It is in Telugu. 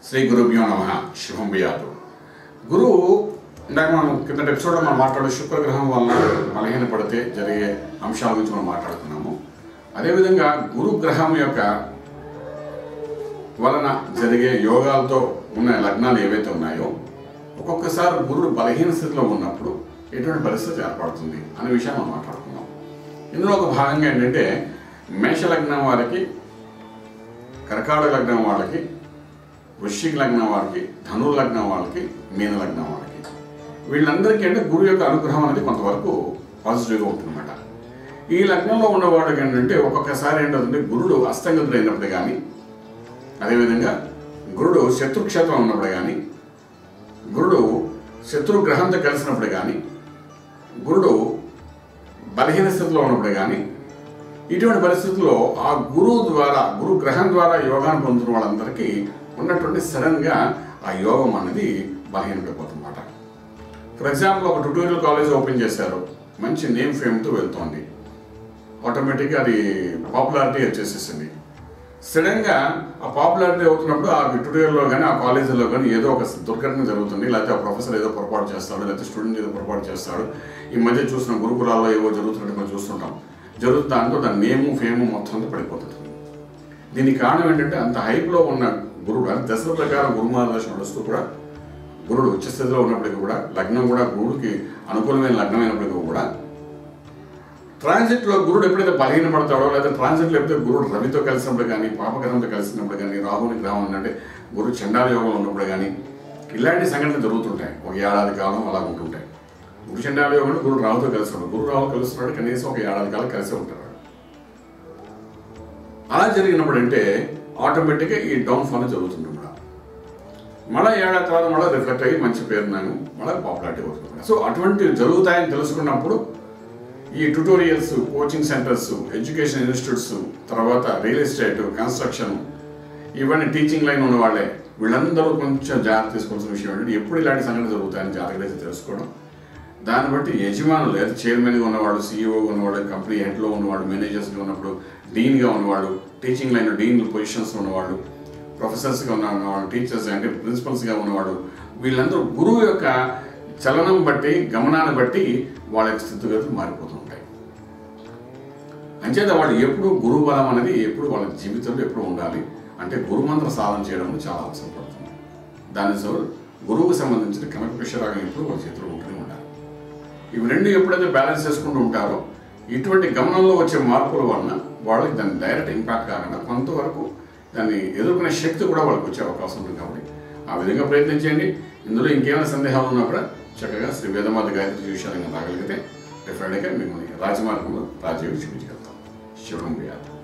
శ్రీ గురుభ్యో నమ శుభం బియాదు గురువు ఇందాక మనం కింద ఎపిసోడ్లో మనం మాట్లాడే శుక్రగ్రహం వలన బలహీనపడితే జరిగే అంశాల గురించి మనం మాట్లాడుతున్నాము అదేవిధంగా గురు గ్రహం యొక్క వలన జరిగే యోగాలతో ఉన్న లగ్నాలు ఏవైతే ఉన్నాయో ఒక్కొక్కసారి గురుడు బలహీన స్థితిలో ఉన్నప్పుడు ఎటువంటి పరిస్థితి ఏర్పడుతుంది అనే విషయాన్ని మనం మాట్లాడుకుందాం ఇందులో ఒక భాగంగా ఏంటంటే మేష లగ్నం వారికి కర్కాటక లగ్నం వాళ్ళకి వృశ్చిక లగ్నం వారికి ధనుర్ లగ్నం వాళ్ళకి మీన లగ్నం వాళ్ళకి వీళ్ళందరికీ అంటే గురువు యొక్క అనుగ్రహం అనేది కొంతవరకు పాజిటివ్గా ఉంటుందన్నమాట ఈ లగ్నంలో ఉన్న వాళ్ళకి ఏంటంటే ఒక్కొక్కసారి ఏంటంటే గురుడు అస్తంగతుడు అయినప్పుడు కానీ అదేవిధంగా గురుడు శత్రుక్షేత్రం ఉన్నప్పుడు కానీ గురుడు శత్రు గ్రహంతో కలిసినప్పుడు కానీ గురుడు బలహీన స్థితిలో ఉన్నప్పుడు కానీ ఇటువంటి పరిస్థితుల్లో ఆ గురువు ద్వారా గురు గ్రహం ద్వారా యోగాన్ని పొందుతున్న వాళ్ళందరికీ ఉన్నటువంటి సడన్గా ఆ యోగం అనేది బలహీనపడిపోతుందన్నమాట ఫర్ ఎగ్జాంపుల్ ఒక ట్యూటోరియల్ కాలేజ్ ఓపెన్ చేశారు మంచి నేమ్ ఫేమ్తో వెళ్తోంది ఆటోమేటిక్గా అది పాపులారిటీ వచ్చేసేసింది సడన్గా ఆ పాపులారిటీ అవుతున్నప్పుడు ఆ ట్యూటోరియల్లో కానీ ఆ కాలేజీలో కానీ ఏదో ఒక దుర్ఘటన జరుగుతుంది లేకపోతే ఆ ప్రొఫెసర్ ఏదో పొరపాటు చేస్తాడు లేకపోతే స్టూడెంట్ ఏదో పొరపాటు చేస్తాడు ఈ మధ్య చూసిన గురుకులాల్లో ఏవో జరుగుతున్నట్టు మనం చూస్తుంటాం జరుగుతుంది దాంతో దాని నేము ఫేము మొత్తం అంతా పడిపోతుంది దీనికి కారణం ఏంటంటే అంత హైప్లో ఉన్న గురుడు అంటే దశల ప్రకారం గురు మార్గదర్శనం నడుస్తూ కూడా గురుడు ఉచ్చ స్థితిలో ఉన్నప్పటికీ కూడా లగ్నం కూడా గురుడికి అనుకూలమైన లగ్నమైనప్పటికీ కూడా ట్రాన్సిట్లో గురుడు ఎప్పుడైతే బలహీనపడతాడో లేదా ట్రాన్సిట్లో ఎప్పుడైతే గురుడు రవితో కలిసినప్పుడు కానీ పాపగ్రహంతో కలిసినప్పుడు కానీ రాహుని గ్రహం అంటే గురు చండాల యోగంలో ఉన్నప్పుడు కానీ ఇలాంటి సంఘటనలు జరుగుతుంటాయి ఒక ఏడాది కాలం అలా ఉంటుంటాయి గురు చండాల యోగం అంటే గురుడు రాహుతో కలిసినప్పుడు గురు రాహు కలుస్తున్నాడు కనీసం ఒక ఏడాది కాలం కలిసి ఉంటారు అలా జరిగినప్పుడు అంటే ఆటోమేటిక్గా ఈ డౌన్ ఫాల్ జరుగుతుంది కూడా మళ్ళీ ఏడాది తర్వాత మళ్ళీ రిఫ్లెక్ట్ అయ్యి మంచి పేరు నేను మళ్ళీ పాపులారిటీ అవుతుంది సో అటువంటివి జరుగుతాయని తెలుసుకున్నప్పుడు ఈ tutorials coaching centres education institutes తర్వాత రియల్ ఎస్టేట్ కన్స్ట్రక్షన్ ఇవన్నీ టీచింగ్ లైన్ ఉన్న వాళ్ళే వీళ్ళందరూ కొంచెం జాగ్రత్త తీసుకోవాల్సిన విషయం ఏంటంటే ఎప్పుడు ఇలాంటి సంఘటన జరుగుతాయని జాగ్రత్త తెలుసుకోవడం దాన్ని బట్టి యజమానులు లేదా చైర్మన్గా ఉన్నవాడు సీఈఓగా ఉన్నవాడు కంపెనీ హెడ్లో ఉన్నవాడు మేనేజర్స్గా ఉన్నప్పుడు డీన్గా ఉన్నవాడు టీచింగ్ లైన్ డీన్ పొజిషన్స్ ఉన్నవాడు ప్రొఫెసర్స్గా ఉన్న ఉన్నవాడు టీచర్స్ అంటే ప్రిన్సిపల్స్గా ఉన్నవాడు వీళ్ళందరూ గురువు యొక్క చలనం బట్టి గమనాన్ని బట్టి వాళ్ళ యొక్క స్థితిగతులు మారిపోతూ ఉంటాయి అంచేత వాళ్ళు ఎప్పుడు గురువు బలం అనేది ఎప్పుడు వాళ్ళ జీవితంలో ఎప్పుడు ఉండాలి అంటే గురుమంత్ర సాధన చేయడం చాలా అవసరం పడుతుంది దాని సో గురువుకు సంబంధించిన కనక విషయరాగం ఎప్పుడు వాళ్ళ చేతిలో ఉంటూనే ఉండాలి ఇవి రెండు ఎప్పుడైతే బ్యాలెన్స్ చేసుకుంటూ ఉంటారో ఇటువంటి గమనంలో వచ్చే మార్పుల వలన వాళ్ళకి దాని డైరెక్ట్ ఇంపాక్ట్ కాకుండా కొంతవరకు దాన్ని ఎదుర్కొనే శక్తి కూడా వాళ్ళకి వచ్చే అవకాశం ఉంటుంది కాబట్టి ఆ విధంగా ప్రయత్నించండి ఇందులో ఇంకేమైనా సందేహాలు ఉన్నా కూడా చక్కగా శ్రీ వేదమాత గాయత్రి విషయాలను రాగలిగితే డెఫినెట్గా మిమ్మల్ని రాజమార్గంలో రాజీవి చూపించగలుగుతాం శివం వ్యాధి